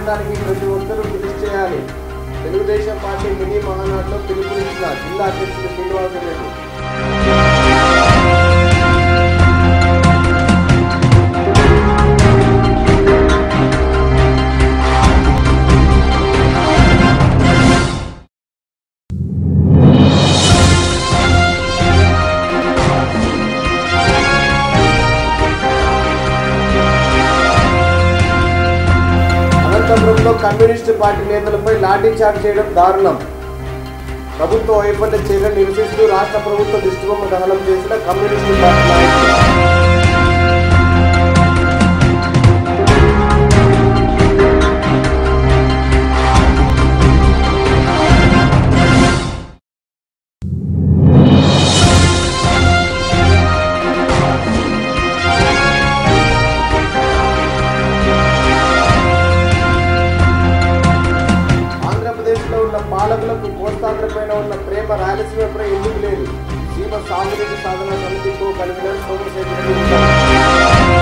చేయడానికి ప్రతి ఒక్కరూ కృషి చేయాలి తెలుగుదేశం పార్టీ మినీ మహానాడులో పిలుపునిచ్చిన జిల్లా అధ్యక్షుడు శ్రీనివాసరెడ్డి అనంతపురంలో కమ్యూనిస్టు పార్టీ నేతలపై లాఠీచార్జ్ చేయడం దారుణం ప్రభుత్వ వైఫల్య చర్యలు నిరసిస్తూ రాష్ట్ర ప్రభుత్వ దిష్టిబొమ్మ దహనం చేసిన కమ్యూనిస్టు పార్టీ నాయకులు ఆంధ్రప్రదేశ్లో ఉన్న పాలకులకు కోస్తాంధ్రపైన ఉన్న ప్రేమ రాయలసీమపై ఎందుకు లేదు సీమ సాగునీటి సాధన సమితితో కలిగిన సోమశేఖర్ రెడ్డి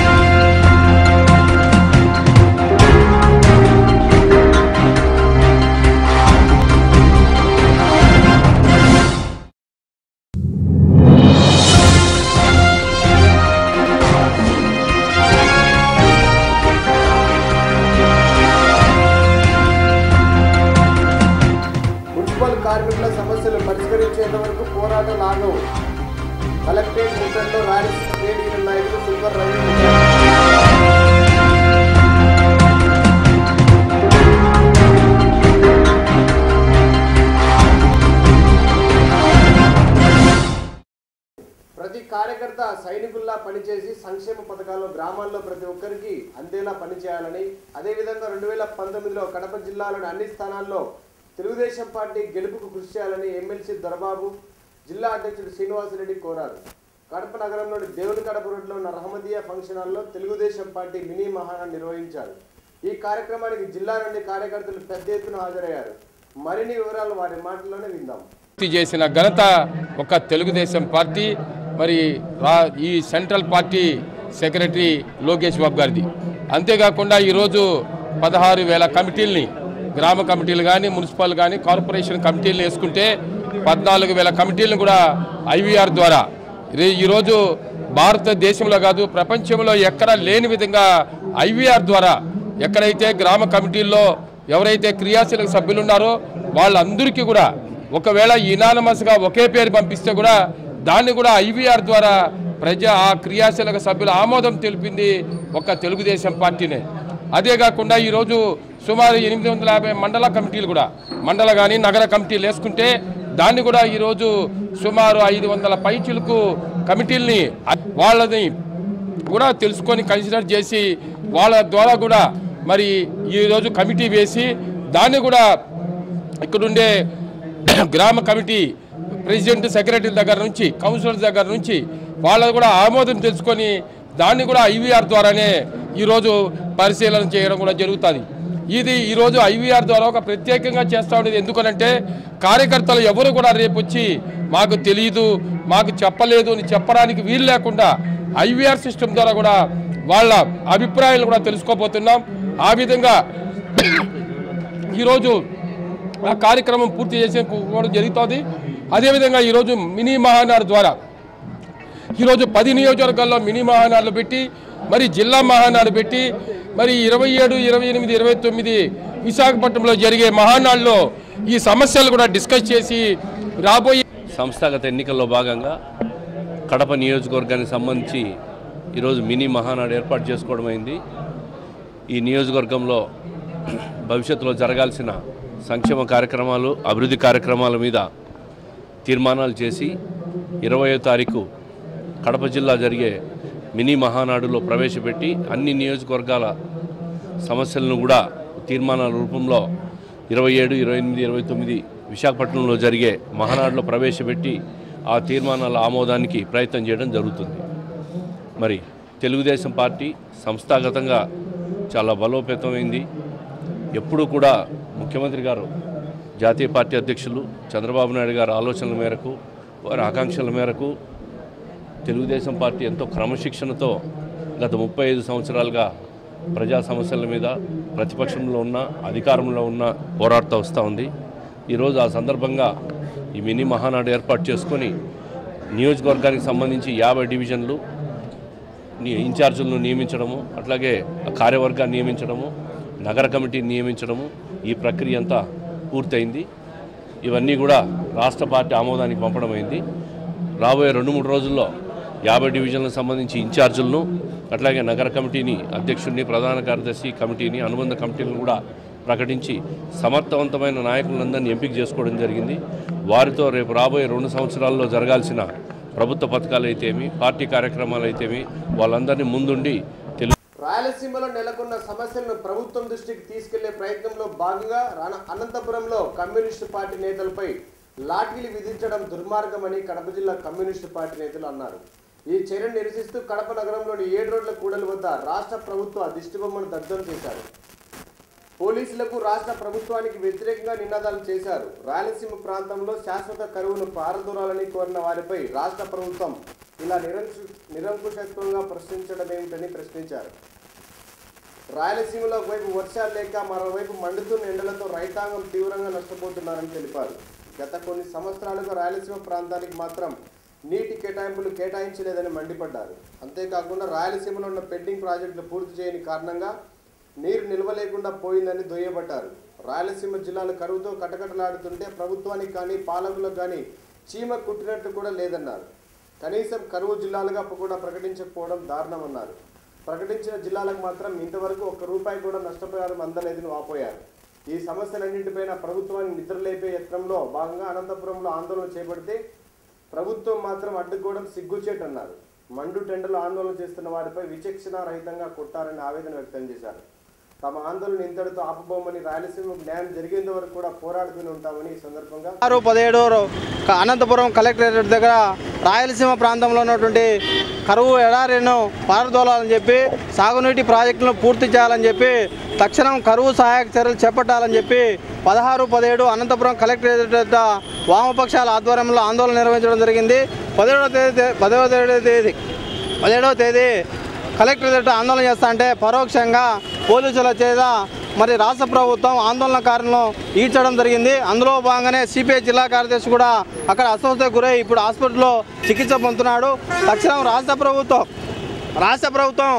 మున్సిపల్ కార్మికుల సమస్యలు పరిష్కరించేంత వరకు పోరాటాలు ఆగవు కలెక్టరేట్ ముట్టడిలో రాయలసీమ ట్రేడ్ యూనియన్ నాయకులు సుందర్ రవి చెప్పారు. ప్రతి కార్యకర్త సైనికుల్లా పనిచేసి సంక్షేమ పథకాలు గ్రామాల్లో ప్రతి ఒక్కరికి అందేలా పనిచేయాలని అదేవిధంగా రెండు వేల పంతొమ్మిదిలో కడప జిల్లాలోని అన్ని స్థానాల్లో తెలుగుదేశం పార్టీ గెలుపుకు కృషి చేయాలని ఎమ్మెల్సీ దొరబాబు జిల్లా అధ్యక్షుడు శ్రీనివాసరెడ్డి కోరారు కడప నగరంలోని దేవుని కడప రోడ్లో ఉన్న రహమదియా ఫంక్షన్ హాల్లో తెలుగుదేశం పార్టీ మినీ మహానా నిర్వహించారు ఈ కార్యక్రమానికి జిల్లా నుండి కార్యకర్తలు పెద్ద ఎత్తున హాజరయ్యారు మరిన్ని వివరాలు వారి మాటల్లోనే విందాం పూర్తి చేసిన ఘనత ఒక తెలుగుదేశం పార్టీ మరి రా ఈ central party secretary Lokesh Babu గారిది అంతేకాకుండా ఈరోజు పదహారు వేల కమిటీల్ని గ్రామ కమిటీలు కానీ మున్సిపల్ కానీ కార్పొరేషన్ కమిటీలను వేసుకుంటే పద్నాలుగు వేల కమిటీలను కూడా ఐవీఆర్ ద్వారా ఇది- ఈరోజు భారతదేశంలో కాదు ప్రపంచంలో ఎక్కడా లేని విధంగా ఐవీఆర్ ద్వారా ఎక్కడైతే గ్రామ కమిటీల్లో ఎవరైతే క్రియాశీలక సభ్యులు ఉన్నారో వాళ్ళందరికీ కూడా ఒకవేళ ఇనానమస్గా ఒకే పేరు పంపిస్తే కూడా దాన్ని కూడా ఐవీఆర్ ద్వారా ప్రజా ఆ క్రియాశీలక సభ్యుల ఆమోదం తెలిపింది ఒక తెలుగుదేశం పార్టీనే అదే కాకుండా ఈరోజు సుమారు ఎనిమిది వందల యాభై మండల కమిటీలు కూడా మండల కానీ నగర కమిటీలు వేసుకుంటే దాన్ని కూడా ఈరోజు సుమారు ఐదు వందల పైచులకు కమిటీల్ని అ- వాళ్ళని కూడా తెలుసుకొని కన్సిడర్ చేసి వాళ్ళ ద్వారా కూడా మరి ఈరోజు కమిటీ వేసి దాన్ని కూడా ఇక్కడుండే గ్రామ కమిటీ ప్రెసిడెంట్ సెక్రటరీ దగ్గర నుంచి కౌన్సిలర్ దగ్గర నుంచి వాళ్ళది కూడా ఆమోదం తెలుసుకొని దాన్ని కూడా ఐవీఆర్ ద్వారానే ఈరోజు పరిశీలన చేయడం కూడా జరుగుతుంది ఇది ఈరోజు ఐవీఆర్ ద్వారా ఒక ప్రత్యేకంగా చేస్తూ ఉండేది ఎందుకనంటే కార్యకర్తలు ఎవరు కూడా రేపు వచ్చి మాకు తెలియదు మాకు చెప్పలేదు అని చెప్పడానికి వీలు లేకుండా ఐవీఆర్ సిస్టమ్ ద్వారా కూడా వాళ్ళ అభిప్రాయాలు కూడా తెలుసుకోబోతున్నాం ఆ విధంగా ఈరోజు ఆ కార్యక్రమం పూర్తి చేసే కూడా జరుగుతుంది అదేవిధంగా ఈరోజు మినీ మహానాడు ద్వారా ఈరోజు పది నియోజకవర్గాల్లో మినీ మహానాడులు పెట్టి మరి జిల్లా మహానాడు పెట్టి మరి ఇరవై ఏడు ఇరవై ఎనిమిది ఇరవై తొమ్మిది విశాఖపట్నంలో జరిగే మహానాడులో ఈ సమస్యలు కూడా డిస్కస్ చేసి రాబోయే సంస్థాగత ఎన్నికల్లో భాగంగా కడప నియోజకవర్గానికి సంబంధించి ఈరోజు మినీ మహానాడు ఏర్పాటు చేసుకోవడం అయింది ఈ నియోజకవర్గంలో భవిష్యత్తులో జరగాల్సిన సంక్షేమ కార్యక్రమాలు అభివృద్ధి కార్యక్రమాల మీద తీర్మానాలు చేసి ఇరవయో తారీఖు కడప జిల్లా జరిగే మినీ మహానాడులో ప్రవేశపెట్టి అన్ని నియోజకవర్గాల సమస్యలను కూడా తీర్మానాల రూపంలో ఇరవై ఏడు ఇరవై ఎనిమిది ఇరవై తొమ్మిది విశాఖపట్నంలో జరిగే మహానాడులో ప్రవేశపెట్టి ఆ తీర్మానాల ఆమోదానికి ప్రయత్నం చేయడం జరుగుతుంది మరి తెలుగుదేశం పార్టీ సంస్థాగతంగా చాలా బలోపేతమైంది ఎప్పుడూ కూడా ముఖ్యమంత్రి గారు జాతీయ పార్టీ అధ్యక్షులు చంద్రబాబు నాయుడు గారి ఆలోచనల మేరకు వారి ఆకాంక్షల మేరకు తెలుగుదేశం పార్టీ ఎంతో క్రమశిక్షణతో గత ముప్పై ఐదు సంవత్సరాలుగా ప్రజా సమస్యల మీద ప్రతిపక్షంలో ఉన్న అధికారంలో ఉన్న పోరాడుతూ వస్తూ ఉంది ఈరోజు ఆ సందర్భంగా ఈ మినీ మహానాడు ఏర్పాటు చేసుకొని నియోజకవర్గానికి సంబంధించి యాభై డివిజన్లు ని- ఇన్ఛార్జీలను నియమించడము అట్లాగే ఆ కార్యవర్గాన్ని నియమించడము నగర కమిటీని నియమించడము ఈ ప్రక్రియ అంతా పూర్తయింది ఇవన్నీ కూడా రాష్ట్ర పార్టీ ఆమోదానికి పంపడమైంది రాబోయే రెండు మూడు రోజుల్లో యాభై డివిజన్లకు సంబంధించి ఇన్ఛార్జీలను అట్లాగే నగర కమిటీని అధ్యక్షుడిని ప్రధాన కార్యదర్శి కమిటీని అనుబంధ కమిటీలను కూడా ప్రకటించి సమర్థవంతమైన నాయకులందరినీ ఎంపిక చేసుకోవడం జరిగింది వారితో రేపు రాబోయే రెండు సంవత్సరాల్లో జరగాల్సిన ప్రభుత్వ పథకాలు అయితేమి పార్టీ కార్యక్రమాలు అయితేమి వాళ్ళందరినీ ముందుండి తెలుగు రాయలసీమలో నెలకొన్న సమస్యలను ప్రభుత్వం దృష్టికి తీసుకెళ్లే ప్రయత్నంలో భాగంగా రాన అనంతపురంలో కమ్యూనిస్టు పార్టీ నేతలపై లాఠీలు విధించడం దుర్మార్గమని కడప జిల్లా కమ్యూనిస్టు పార్టీ నేతలు అన్నారు ఈ చర్యను నిరసిస్తూ కడప నగరంలోని ఏడు రోడ్ల కూడలి వద్ద రాష్ట్ర ప్రభుత్వ దిష్టిబొమ్మను దగ్ధం చేశారు పోలీసులకు రాష్ట్ర ప్రభుత్వానికి వ్యతిరేకంగా నినాదాలు చేశారు రాయలసీమ ప్రాంతంలో శాశ్వత కరువును పారదూరాలని కోరిన వారిపై రాష్ట్ర ప్రభుత్వం ఇలా నిరంకు నిరంకుశత్వంగా ప్రశ్నించడం ఏమిటని ప్రశ్నించారు రాయలసీమలో ఒకవైపు వర్షాలు లేక మరోవైపు మండుతున్న ఎండలతో రైతాంగం తీవ్రంగా నష్టపోతున్నారని తెలిపారు గత కొన్ని సంవత్సరాలుగా రాయలసీమ ప్రాంతానికి మాత్రం నీటి కేటాయింపులు కేటాయించలేదని మండిపడ్డారు అంతేకాకుండా రాయలసీమలో ఉన్న పెండింగ్ ప్రాజెక్టులు పూర్తి చేయని కారణంగా నీరు నిల్వ లేకుండా పోయిందని దుయ్యబట్టారు రాయలసీమ జిల్లాలు కరువుతో కటకటలాడుతుంటే ప్రభుత్వానికి కానీ పాలకులకు కానీ చీమ కుట్టినట్టు కూడా లేదన్నారు కనీసం కరువు జిల్లాలుగా కూడా ప్రకటించకపోవడం దారుణమన్నారు ప్రకటించిన జిల్లాలకు మాత్రం ఇంతవరకు ఒక్క రూపాయి కూడా నష్టపరిహారం అందలేదని వాపోయారు ఈ సమస్యలన్నింటిపైన ప్రభుత్వాన్ని నిద్రలేపే యత్నంలో భాగంగా అనంతపురంలో ఆందోళన చేపడితే ప్రభుత్వం మాత్రం అడ్డుకోవడం సిగ్గుచేటన్నారు మండు టెండర్లు ఆందోళన చేస్తున్న వారిపై విచక్షణ రహితంగా కొట్టారని ఆవేదన వ్యక్తం చేశారు తమ ఆందోళన ఇంతటితో ఆపబోమని రాయలసీమకు న్యాయం జరిగేంత వరకు కూడా పోరాడుతూనే ఉంటామని ఈ సందర్భంగా ఆరు పదిహేడు క- అనంతపురం కలెక్టరేట్ దగ్గర రాయలసీమ ప్రాంతంలో ఉన్నటువంటి కరువు ఎడారిను పారదోలాలని చెప్పి సాగునీటి ప్రాజెక్టులను పూర్తి చేయాలని చెప్పి తక్షణం కరువు సహాయక చర్యలు చేపట్టాలని చెప్పి పదహారు పదిహేడు అనంతపురం కలెక్టరేట్ వద్ద వామపక్షాల ఆధ్వర్యంలో ఆందోళన నిర్వహించడం జరిగింది పదిహేడవ తేదీ పదిహేడవ తేదీ పదిహేడవ తేదీ కలెక్టరేట్ ఆందోళన చేస్తా అంటే పరోక్షంగా పోలీసుల చేత మరి రాష్ట్ర ప్రభుత్వం ఆందోళనకారులను ఈడ్చడం జరిగింది అందులో భాగంగానే సిపిఐ జిల్లా కార్యదర్శి కూడా అక్కడ అస్వస్థకు గురై ఇప్పుడు హాస్పిటల్లో చికిత్స పొందుతున్నాడు తక్షణం రాష్ట్ర ప్రభుత్వం రాష్ట్ర ప్రభుత్వం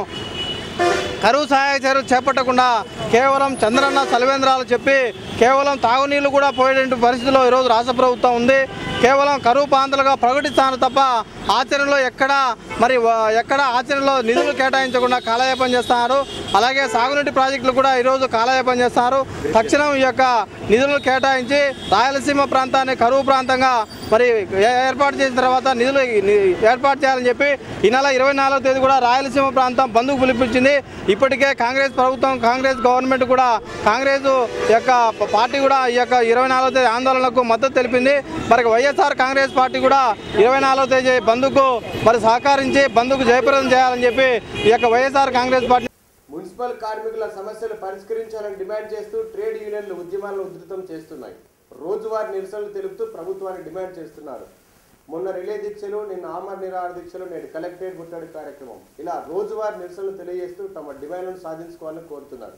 కరువు సహాయక చర్యలు చేపట్టకుండా కేవలం చంద్రన్న సలవేంద్రాలు చెప్పి కేవలం తాగునీళ్లు కూడా పోయేటువంటి పరిస్థితిలో ఈరోజు రాష్ట్ర ప్రభుత్వం ఉంది కేవలం కరువు ప్రాంతాలుగా ప్రకటిస్తాను తప్ప ఆచరణలో ఎక్కడ మరి వ- ఎక్కడ ఆచరణలో నిధులు కేటాయించకుండా కాలయాపన చేస్తున్నారు అలాగే సాగునీటి ప్రాజెక్టులు కూడా ఈరోజు కాలయాపన చేస్తున్నారు తక్షణం ఈ యొక్క నిధులను కేటాయించి రాయలసీమ ప్రాంతాన్ని కరువు ప్రాంతంగా మరి ఏ- ఏర్పాటు చేసిన తర్వాత నిధులు ని- ఏర్పాటు చేయాలని చెప్పి ఈ నెల ఇరవై నాలుగో తేదీ కూడా రాయలసీమ ప్రాంతం బంధుకు పిలిపించింది ఇప్పటికే కాంగ్రెస్ ప్రభుత్వం కాంగ్రెస్ గవర్నమెంట్ కూడా కాంగ్రెస్ యొక్క ప- పార్టీ కూడా ఈ యొక్క ఇరవై నాలుగో తేదీ ఆందోళనకు మద్దతు తెలిపింది మరి వైఎస్ఆర్ కాంగ్రెస్ పార్టీ కూడా ఇరవై నాలుగో తేదీ బంధుకు మరి సహకరించి బంధుకు జయప్రదం చేయాలని చెప్పి ఈ యొక్క వైఎస్ఆర్ కాంగ్రెస్ పార్టీ మున్సిపల్ కార్మికుల సమస్యలు పరిష్కరించాలని డిమాండ్ చేస్తూ ట్రేడ్ యూనియన్లు ఉద్యమాలను ఉధృతం చేస్తున్నాయి రోజువారీ నిరసనలు తెలుపుతూ ప్రభుత్వాన్ని డిమాండ్ చేస్తున్నారు మొన్న రిలే దీక్షలు నిన్న ఆమర్ నిరాహార దీక్షలు నేడు కలెక్టరేట్ ముట్టడి కార్యక్రమం ఇలా రోజువారీ నిరసనలు తెలియజేస్తూ తమ డిమాండ్లను సాధించుకోవాలని కోరుతున్నారు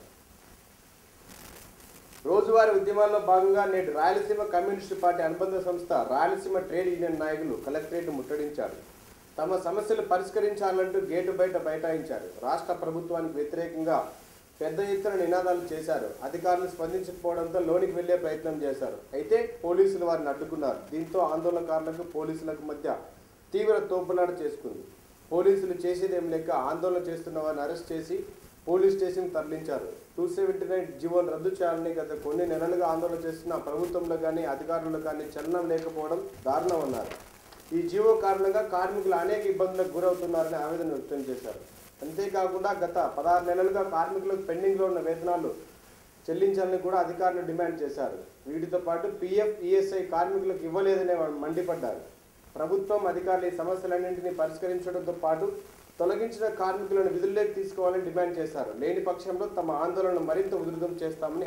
రోజువారీ ఉద్యమాల్లో భాగంగా నేడు రాయలసీమ కమ్యూనిస్టు పార్టీ అనుబంధ సంస్థ రాయలసీమ ట్రేడ్ యూనియన్ నాయకులు కలెక్టరేట్ ముట్టడించారు తమ సమస్యలు పరిష్కరించాలంటూ గేటు బయట బైఠాయించారు రాష్ట్ర ప్రభుత్వానికి వ్యతిరేకంగా పెద్ద ఎత్తున నినాదాలు చేశారు అధికారులు స్పందించకపోవడంతో లోనికి వెళ్లే ప్రయత్నం చేశారు అయితే పోలీసులు వారిని అడ్డుకున్నారు దీంతో ఆందోళనకారులకు పోలీసులకు మధ్య తీవ్ర తోపులాట చేసుకుంది పోలీసులు చేసేదేం లేక ఆందోళన చేస్తున్న వారిని అరెస్ట్ చేసి పోలీస్ స్టేషన్ తరలించారు టూ సెవెంటీ నైన్ జీవోను రద్దు చేయాలని గత కొన్ని నెలలుగా ఆందోళన చేస్తున్న ప్రభుత్వంలో కానీ అధికారులు కానీ చలనం లేకపోవడం దారుణం అన్నారు ఈ జీవో కారణంగా కార్మికులు అనేక ఇబ్బందులకు గురవుతున్నారని ఆవేదన వ్యక్తం చేశారు అంతేకాకుండా గత పదహారు నెలలుగా కార్మికులకు పెండింగ్లో ఉన్న వేతనాలు చెల్లించాలని కూడా అధికారులు డిమాండ్ చేశారు వీటితో పాటు పీఎఫ్ ఈఎస్ఐ కార్మికులకు ఇవ్వలేదని వాళ్ళు మండిపడ్డారు ప్రభుత్వం అధికారులు ఈ సమస్యలన్నింటినీ పరిష్కరించడంతో పాటు తొలగించిన కార్మికులను విధుల్లోకి తీసుకోవాలని డిమాండ్ చేశారు లేని పక్షంలో తమ ఆందోళన మరింత ఉధృతం చేస్తామని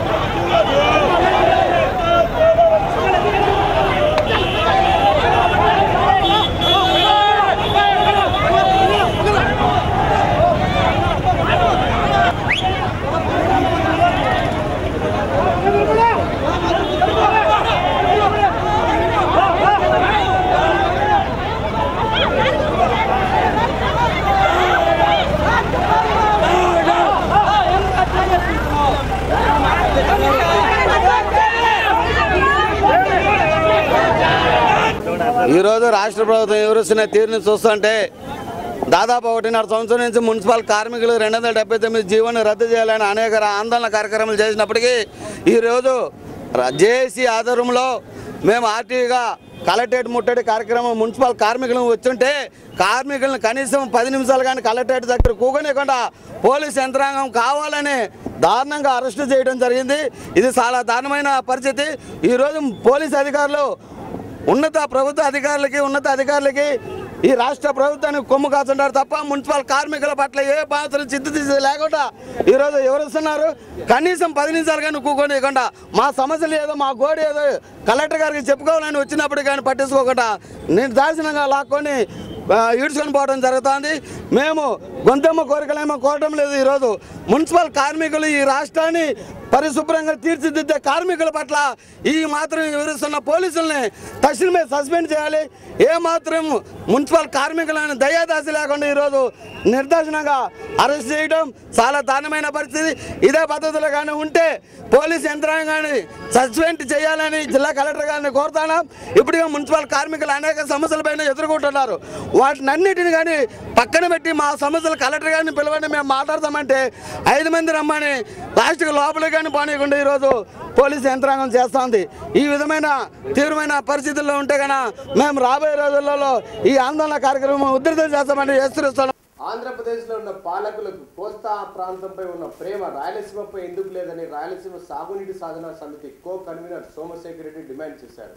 ఈరోజు రాష్ట్ర ప్రభుత్వం ఎవరిస్తున్న తీరుని చూస్తుంటే దాదాపు ఒకటిన్నర సంవత్సరం నుంచి మున్సిపల్ కార్మికులు రెండు వందల డెబ్బై తొమ్మిది జీవోని రద్దు చేయాలని అనేక రా- ఆందోళన కార్యక్రమాలు చేసినప్పటికీ ఈరోజు జేఏసీ ఆధ్వర్యంలో మేము ఆర్టీగా కలెక్టరేట్ ముట్టడి కార్యక్రమం మున్సిపల్ కార్మికులను వచ్చుంటే కార్మికులను కనీసం పది నిమిషాలు కానీ కలెక్టరేట్ దగ్గర కూగనివ్వకుండా పోలీస్ యంత్రాంగం కావాలని దారుణంగా అరెస్టు చేయడం జరిగింది ఇది చాలా దారుణమైన పరిస్థితి ఈరోజు పోలీస్ అధికారులు ఉన్నత ప్రభుత్వ అధికారులకి ఉన్నత అధికారులకి ఈ రాష్ట్ర ప్రభుత్వానికి కొమ్ము కాచుంటారు తప్ప మున్సిపల్ కార్మికుల పట్ల ఏ బాధ్యతలు చిత్తు లేకుండా ఈరోజు ఎవరు వస్తున్నారు కనీసం పది నిమిషాలు కానీ కూకోనివ్వకుండా మా సమస్యలు ఏదో మా గోడు ఏదో కలెక్టర్ గారికి చెప్పుకోవాలని వచ్చినప్పుడు కానీ పట్టించుకోకుండా నేను దార్శనంగా లాక్కొని ఆ, ఈడ్చుకొని పోవడం జరుగుతుంది మేము గొంతమ్మ కోరికలేమో కోరడం లేదు ఈరోజు మున్సిపల్ కార్మికులు ఈ రాష్ట్రాన్ని పరిశుభ్రంగా తీర్చిదిద్దే కార్మికుల పట్ల ఈ మాత్రం వివరిస్తున్న పోలీసుల్ని తక్షణమే సస్పెండ్ చేయాలి ఏ మాత్రం మున్సిపల్ కార్మికులను దయాదాసి లేకుండా ఈరోజు నిర్దాక్షిణంగా అరెస్ట్ చేయడం చాలా దారుణమైన పరిస్థితి ఇదే పద్ధతిలో కానీ ఉంటే పోలీస్ యంత్రాంగాన్ని సస్పెండ్ చేయాలని జిల్లా కలెక్టర్ గారిని కోరుతున్నాం ఇప్పటికే మున్సిపల్ కార్మికులు అనేక సమస్యలపైన ఎదుర్కొంటున్నారు వాటినన్నిటిని కానీ పక్కన పెట్టి మా సమస్యలు కలెక్టర్ గారిని పిలవండి మేము మాట్లాడతామంటే ఐదు మంది రమ్మని లాస్ట్కి లోపలికి కానీ పోనీయకుండా ఈరోజు పోలీస్ యంత్రాంగం చేస్తోంది ఈ విధమైన తీవ్రమైన పరిస్థితుల్లో ఉంటే కనుక మేము రాబోయే రోజులలో ఈ ఆందోళన కార్యక్రమం ఉధృతం చేస్తామని హెచ్చరిస్తున్నాం ఆంధ్రప్రదేశ్లో ఉన్న పాలకులకు కోస్తా ప్రాంతంపై ఉన్న ప్రేమ రాయలసీమపై ఎందుకు లేదని రాయలసీమ సాగునీటి సాధన సమితి co convener Somasekhar Reddy demand చేశారు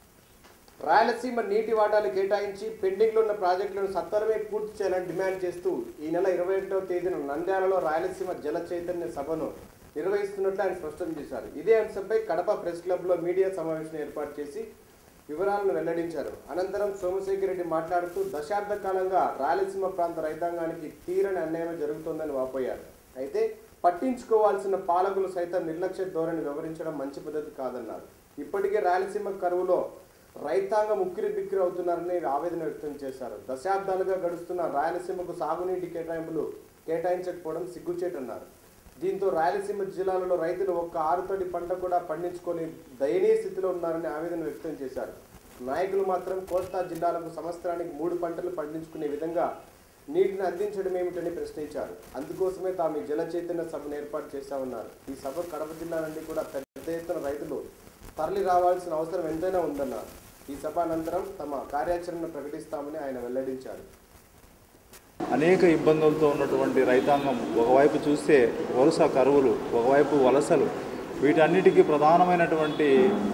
రాయలసీమ నీటి వాటాలు కేటాయించి పెండింగ్లో ఉన్న ప్రాజెక్టులను సత్వరమే పూర్తి చేయాలని డిమాండ్ చేస్తూ ఈ నెల ఇరవై ఒకటవ తేదీన నంద్యాలలో రాయలసీమ జల చైతన్య సభను నిర్వహిస్తున్నట్లు ఆయన స్పష్టం చేశారు ఇదే అంశంపై కడప ప్రెస్ క్లబ్లో మీడియా సమావేశం ఏర్పాటు చేసి వివరాలను వెల్లడించారు అనంతరం సోమశేఖర్ రెడ్డి మాట్లాడుతూ దశాబ్ద కాలంగా రాయలసీమ ప్రాంత రైతాంగానికి తీరని అన్యాయం జరుగుతోందని వాపోయారు అయితే పట్టించుకోవాల్సిన పాలకులు సైతం నిర్లక్ష్య ధోరణి వివరించడం మంచి పద్ధతి కాదన్నారు ఇప్పటికే రాయలసీమ కరువులో రైతాంగం ఉక్కిరి బిక్కిరి అవుతున్నారని ఆవేదన వ్యక్తం చేశారు దశాబ్దాలుగా గడుస్తున్న రాయలసీమకు సాగునీటి కేటాయింపులు కేటాయించకపోవడం సిగ్గుచేటన్నారు దీంతో రాయలసీమ జిల్లాలలో రైతులు ఒక్క ఆరుతడి పంట కూడా పండించుకొని దయనీయ స్థితిలో ఉన్నారని ఆవేదన వ్యక్తం చేశారు నాయకులు మాత్రం కోస్తా జిల్లాలకు సంవత్సరానికి మూడు పంటలు పండించుకునే విధంగా నీటిని అందించడం ఏమిటని ప్రశ్నించారు అందుకోసమే తాము ఈ జల చైతన్య సభను ఏర్పాటు చేశామన్నారు ఈ సభ కడప జిల్లా నుండి కూడా పెద్ద ఎత్తున రైతులు తరలి రావాల్సిన అవసరం ఎంతైనా ఉందన్నారు ఈ సభ అనంతరం తమ కార్యాచరణను ప్రకటిస్తామని ఆయన వెల్లడించారు అనేక ఇబ్బందులతో ఉన్నటువంటి రైతాంగం ఒకవైపు చూస్తే వలస కరువులు ఒకవైపు వలసలు వీటన్నిటికీ ప్రధానమైనటువంటి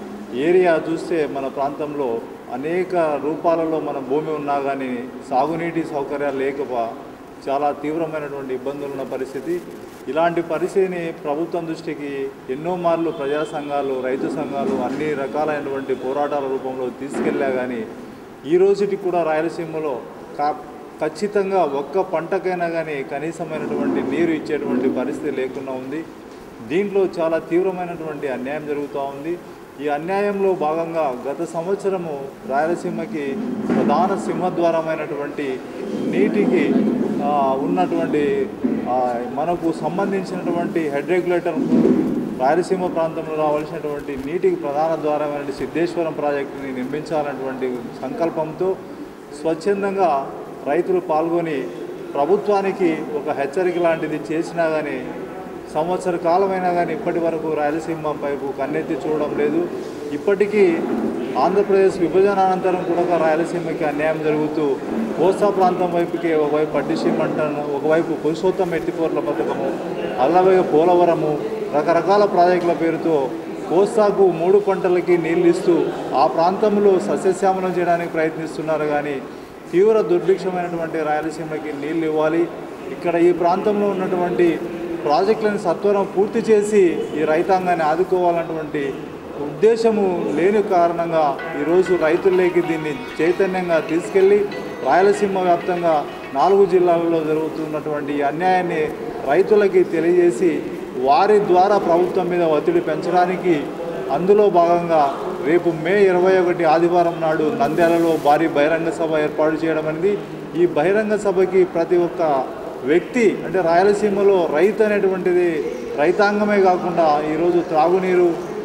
ఏరియా చూస్తే మన ప్రాంతంలో అనేక రూపాలలో మన భూమి ఉన్నా కానీ సాగునీటి సౌకర్యాలు లేకపో చాలా తీవ్రమైనటువంటి ఇబ్బందులు ఉన్న పరిస్థితి ఇలాంటి పరిస్థితిని ప్రభుత్వం దృష్టికి ఎన్నో మార్లు ప్రజా సంఘాలు రైతు సంఘాలు అన్ని రకాలైనటువంటి పోరాటాల రూపంలో తీసుకెళ్ళా కానీ ఈ రోజుకి కూడా రాయలసీమలో కా ఖచ్చితంగా ఒక్క పంటకైనా కానీ కనీసమైనటువంటి నీరు ఇచ్చేటువంటి పరిస్థితి లేకుండా ఉంది దీంట్లో చాలా తీవ్రమైనటువంటి అన్యాయం జరుగుతూ ఉంది ఈ అన్యాయంలో భాగంగా గత సంవత్సరము రాయలసీమకి ప్రధాన సింహద్వారమైనటువంటి నీటికి ఆ, ఉన్నటువంటి ఆ, మనకు సంబంధించినటువంటి హెడ్ రెగ్యులేటర్ రాయలసీమ ప్రాంతంలో రావాల్సినటువంటి నీటికి ప్రధాన ద్వారమైన సిద్ధేశ్వరం ప్రాజెక్టుని నిర్మించాలన్నటువంటి సంకల్పంతో స్వచ్ఛందంగా రైతులు పాల్గొని ప్రభుత్వానికి ఒక హెచ్చరిక లాంటిది చేసినా కానీ సంవత్సర కాలమైనా కానీ ఇప్పటి వరకు రాయలసీమ వైపు కన్నెత్తి చూడడం లేదు ఇప్పటికీ ఆంధ్రప్రదేశ్ విభజన అనంతరం కూడా రాయలసీమకి అన్యాయం జరుగుతూ కోస్తా ప్రాంతం వైపుకి ఒకవైపు పట్టిసీమ అంటాను ఒకవైపు పురుషోత్తం ఎత్తిపోర్ల పథకము అలాగే పోలవరము రకరకాల ప్రాజెక్టుల పేరుతో కోస్తాకు మూడు పంటలకి నీళ్ళు ఇస్తూ ఆ ప్రాంతంలో సస్యశ్యామలం చేయడానికి ప్రయత్నిస్తున్నారు కానీ తీవ్ర దుర్భిక్షమైనటువంటి రాయలసీమకి నీళ్ళు ఇవ్వాలి ఇక్కడ ఈ ప్రాంతంలో ఉన్నటువంటి ప్రాజెక్టులను సత్వరం పూర్తి చేసి ఈ రైతాంగాన్ని ఆదుకోవాలన్నటువంటి ఉద్దేశము లేని కారణంగా ఈరోజు రైతుల్లోకి దీన్ని చైతన్యంగా తీసుకెళ్ళి రాయలసీమ వ్యాప్తంగా నాలుగు జిల్లాలలో జరుగుతున్నటువంటి ఈ అన్యాయాన్ని రైతులకి తెలియజేసి వారి ద్వారా ప్రభుత్వం మీద ఒత్తిడి పెంచడానికి అందులో భాగంగా రేపు మే ఇరవై ఒకటి ఆదివారం నాడు నంద్యాలలో భారీ బహిరంగ సభ ఏర్పాటు చేయడం అనేది ఈ బహిరంగ సభకి ప్రతి ఒక్క వ్యక్తి అంటే రాయలసీమలో రైతు అనేటువంటిది రైతాంగమే కాకుండా ఈరోజు త్రాగునీరు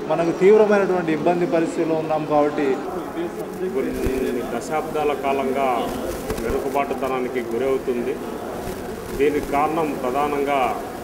మనకు తీవ్రమైనటువంటి ఇబ్బంది పరిస్థితిలో ఉన్నాం కాబట్టి కొన్ని దశాబ్దాల కాలంగా వెనుకబాటుతనానికి గురవుతుంది దీనికి కారణం ప్రధానంగా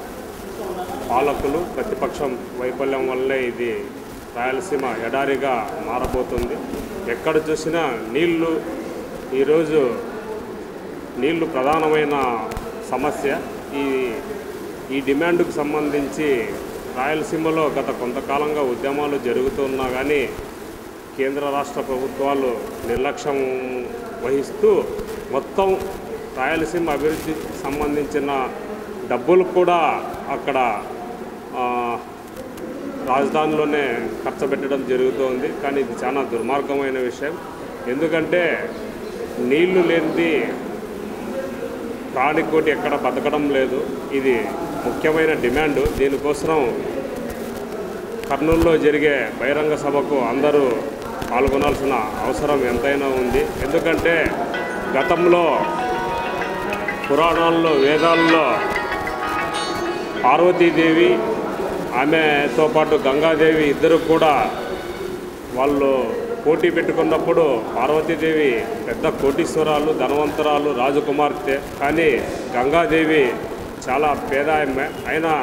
పాలకులు ప్రతిపక్షం వైఫల్యం వల్లే ఇది రాయలసీమ ఎడారిగా మారబోతుంది ఎక్కడ చూసినా నీళ్లు ఈరోజు నీళ్లు ప్రధానమైన సమస్య ఈ ఈ డిమాండ్కు సంబంధించి రాయలసీమలో గత కొంతకాలంగా ఉద్యమాలు జరుగుతున్నా కానీ కేంద్ర రాష్ట్ర ప్రభుత్వాలు నిర్లక్ష్యం వహిస్తూ మొత్తం రాయలసీమ అభివృద్ధికి సంబంధించిన డబ్బులు కూడా అక్కడ ఆ, రాజధానిలోనే ఖర్చు పెట్టడం జరుగుతోంది కానీ ఇది చాలా దుర్మార్గమైన విషయం ఎందుకంటే నీళ్లు లేనిది ప్రాణికోటి ఎక్కడ బతకడం లేదు ఇది ముఖ్యమైన డిమాండ్ దీనికోసం కర్నూలులో జరిగే బహిరంగ సభకు అందరూ పాల్గొనాల్సిన అవసరం ఎంతైనా ఉంది ఎందుకంటే గతంలో పురాణాల్లో వేదాల్లో పార్వతీదేవి ఆమెతో పాటు గంగాదేవి ఇద్దరు కూడా వాళ్ళు పోటీ పెట్టుకున్నప్పుడు పార్వతీదేవి పెద్ద కోటీశ్వరాలు ధనవంతరాలు రాజకుమార్తె కానీ గంగాదేవి చాలా పేద ఆమె అయినా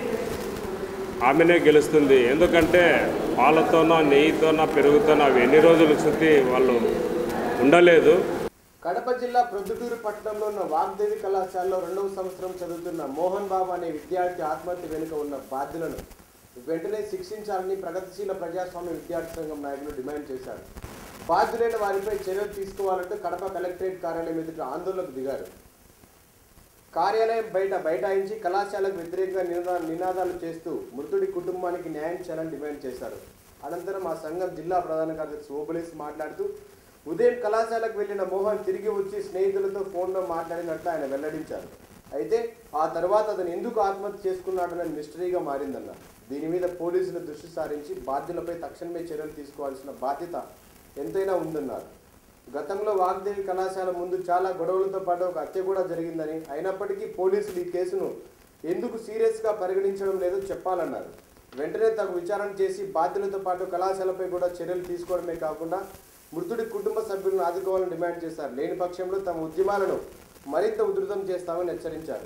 ఆమెనే గెలుస్తుంది ఎందుకంటే పాలతోనో నెయ్యితోనో పెరుగుతోనో అవి ఎన్ని రోజులు శుద్ధి వాళ్ళు ఉండలేదు కడప జిల్లా ప్రొద్దుటూరు పట్టణంలో ఉన్న వాగ్దేవి కళాశాలలో రెండవ సంవత్సరం చదువుతున్న మోహన్ బాబు అనే విద్యార్థి ఆత్మహత్య వెనుక ఉన్న బాధ్యులను వెంటనే శిక్షించాలని ప్రగతిశీల ప్రజాస్వామ్య విద్యార్థి సంఘం నాయకులు డిమాండ్ చేశారు బాధ్యులైన వారిపై చర్యలు తీసుకోవాలంటూ కడప కలెక్టరేట్ కార్యాలయం ఎదుట ఆందోళనకు దిగారు కార్యాలయం బయట బైఠాయించి కళాశాలకు వ్యతిరేకంగా నినాదా నినాదాలు చేస్తూ మృతుడి కుటుంబానికి న్యాయం చేయాలని డిమాండ్ చేశారు అనంతరం ఆ సంఘం జిల్లా ప్రధాన కార్యదర్శి ఓబులేసి మాట్లాడుతూ ఉదయం కళాశాలకు వెళ్లిన మోహన్ తిరిగి వచ్చి స్నేహితులతో ఫోన్లో మాట్లాడినట్లు ఆయన వెల్లడించారు అయితే ఆ తర్వాత అతను ఎందుకు ఆత్మహత్య చేసుకున్నాడన్న మిస్టరీగా మారిందన్నారు దీని మీద పోలీసులు దృష్టి సారించి బాధ్యులపై తక్షణమే చర్యలు తీసుకోవాల్సిన బాధ్యత ఎంతైనా ఉందన్నారు గతంలో వాగ్దేవి కళాశాల ముందు చాలా గొడవలతో పాటు ఒక హత్య కూడా జరిగిందని అయినప్పటికీ పోలీసులు ఈ కేసును ఎందుకు సీరియస్గా పరిగణించడం లేదో చెప్పాలన్నారు వెంటనే తగు విచారణ చేసి బాధ్యులతో పాటు కళాశాలపై కూడా చర్యలు తీసుకోవడమే కాకుండా మృతుడి కుటుంబ సభ్యులను ఆదుకోవాలని డిమాండ్ చేశారు లేని పక్షంలో తమ ఉద్యమాలను మరింత ఉధృతం చేస్తామని హెచ్చరించారు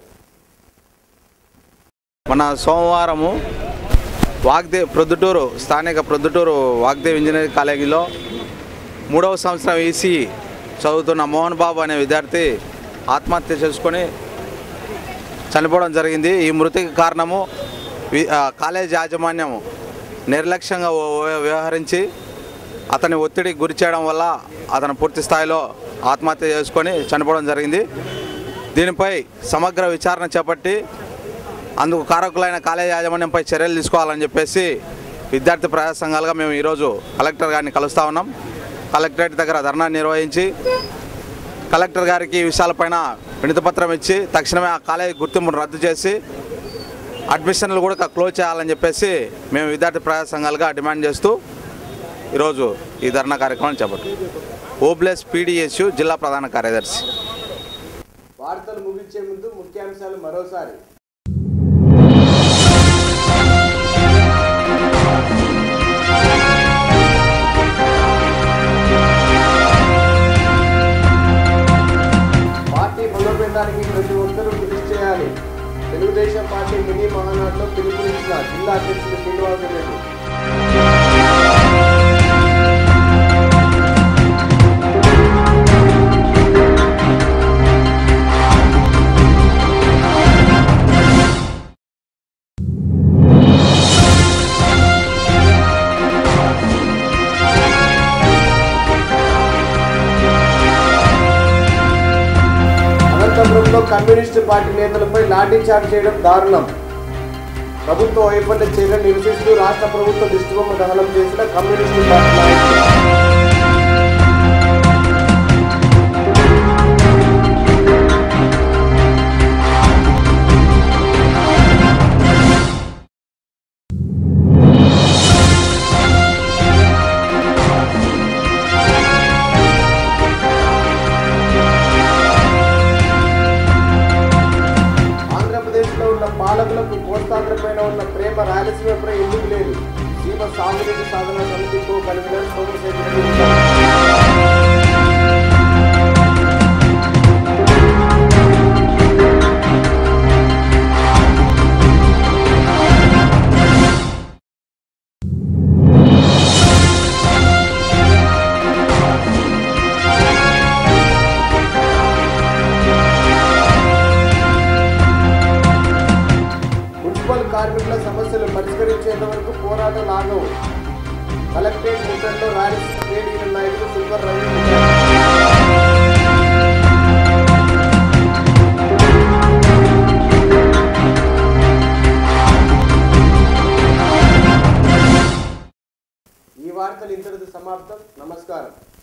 మన సోమవారము వాగ్దేవ్ ప్రొద్దుటూరు స్థానిక ప్రొద్దుటూరు వాగ్దేవ్ ఇంజనీరింగ్ కాలేజీలో మూడవ సంవత్సరం ఈసీ చదువుతున్న మోహన్ బాబు అనే విద్యార్థి ఆత్మహత్య చేసుకొని చనిపోవడం జరిగింది ఈ మృతికి కారణము వి- ఆ, కాలేజ్ యాజమాన్యం నిర్లక్ష్యంగా వ్య- వ్యవహరించి అతని ఒత్తిడికి గురి చేయడం వల్ల అతను పూర్తి స్థాయిలో ఆత్మహత్య చేసుకొని చనిపోవడం జరిగింది దీనిపై సమగ్ర విచారణ చేపట్టి అందుకు కారకులైన కాలేజ్ యాజమాన్యంపై చర్యలు తీసుకోవాలని చెప్పేసి విద్యార్థి ప్రజా సంఘాలుగా మేము ఈరోజు కలెక్టర్ గారిని కలుస్తూ ఉన్నాం కలెక్టరేట్ దగ్గర ధర్నా నిర్వహించి కలెక్టర్ గారికి ఈ విషయాలపైన వినతిపత్రం ఇచ్చి తక్షణమే ఆ కాలేజ్ గుర్తింపును రద్దు చేసి అడ్మిషన్లు కూడా క్లోజ్ చేయాలని చెప్పేసి మేము విద్యార్థి ప్రజా సంఘాలుగా డిమాండ్ చేస్తూ ఈరోజు ఈ ధర్నా కార్యక్రమం చేపట్టాం ఓబ్లెస్ పీడిఎస్యు జిల్లా ప్రధాన కార్యదర్శి వార్తలు ముగించే ముందు ముఖ్యాంశాలు మరోసారి పార్టీ బలోపేతానికి ప్రతి ఒక్కరూ కృషి చేయాలి తెలుగుదేశం పార్టీ మినీ మహానాడులో పిలుపునిచ్చిన జిల్లా అధ్యక్షుడు శ్రీనివాసరెడ్డి అనంతపురంలో కమ్యూనిస్టు పార్టీ నేతలపై లాఠీ చార్జ్ చేయడం దారుణం ప్రభుత్వ వైఫల్య చర్యలు నిరసిస్తూ రాష్ట్ర ప్రభుత్వ దిష్టిబొమ్మ దహనం చేసిన కమ్యూనిస్టు పార్టీ నాయకులు ఆంధ్రప్రదేశ్లో ఉన్న పాలకులకు కోస్తాంధ్రపైన ఉన్న ప్రేమ రాయలసీమపై ఎందుకు లేదు సీమ సాగునీటి సాధన సమితి కో కన్వీనర్ సోమశేఖర్ రెడ్డి ఉన్నారు. మున్సిపల్ కార్మికుల సమస్యలు పరిష్కరించేంత వరకు పోరాటం ఆగవు కలెక్టరేట్ ముట్టడిలో రాయలసీమ ట్రేడ్ యూనియన్ నాయకులు సుల్వర్ రవి ఉన్నారు. ఈ వార్తలు ఇంతటితో సమాప్తం నమస్కారం